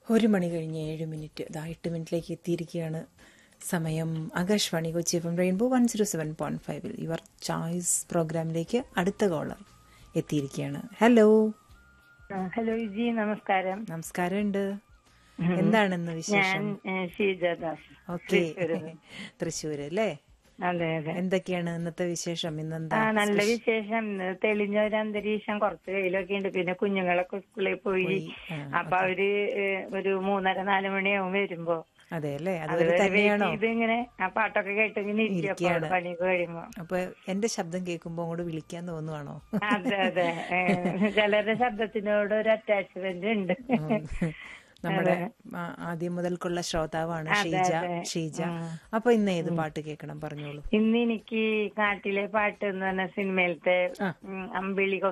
ഒരു മണി കഴിഞ്ഞ് ഏഴ് മിനിറ്റ് ഇതാ എട്ട് മിനിറ്റിലേക്ക് എത്തിയിരിക്കുകയാണ് സമയം Akashvani Kochi F M rainbow one zero seven point ഫൈവിൽ യുവർ ചോയ്സ് പ്രോഗ്രാമിലേക്ക് അടുത്ത കോളർ എത്തിയിരിക്കുകയാണ് ഹലോ ആ, ഹലോ ജി നമസ്കാരം നമസ്കാരമുണ്ട് എന്താണെന്ന് ഞാൻ വിശേഷം ഏ, ഷീജദാസ് ഓക്കെ തൃശ്ശൂര്. തൃശ്ശൂര് അല്ലേ അതെ അതെ എന്തൊക്കെയാണ് ഇന്നത്തെ വിശേഷം ആ ഇന്നെന്താ നല്ല വിശേഷം ഇന്ന് തെളിഞ്ഞ ഒരു അന്തരീക്ഷം കുറച്ച് വെയിലൊക്കെ ഉണ്ട് പിന്നെ കുഞ്ഞുങ്ങളൊക്കെ സ്കൂളിൽ പോയി പോയി. ആ, അപ്പൊ അവര് ഏ, ഒരു മൂന്നര നാല് മണിയാവും വരുമ്പോ അതെ അല്ലേ അതുവരെ അതുവരെ വെയിറ്റ് തന്നെയാണോ ചെയ്ത് ഇങ്ങനെ ആ പാട്ടൊക്കെ കേട്ട് ഇങ്ങനെ ഇരിക്കും അപ്പൊ ഇരിക്കുകയാണ്. അവിടെ പണിയൊക്കെ കഴിയുമ്പോ അപ്പൊ എന്റെ ശബ്ദം കേൾക്കുമ്പോ അങ്ങോട്ട് വിളിക്കാൻ തോന്നുവാണോ അതെ അതെ ഏ, ചിലരുടെ ശബ്ദത്തിനോട് ഒരു അറ്റാച്ച്മെന്റ് ഉണ്ട് നമ്മുടെ ആ, ആദ്യം മുതൽക്കുള്ള ശ്രോതാവാണ് ഷീജ അതെ. ഷീജ അപ്പൊ ഇന്ന് ഏത് പാട്ട് കേൾക്കണം പറഞ്ഞോളൂ ഇന്ന് എനിക്ക് കാട്ടിലെ പാട്ട് എന്ന് പറഞ്ഞ സിനിമയിലത്തെ ഉം, അമ്പിളി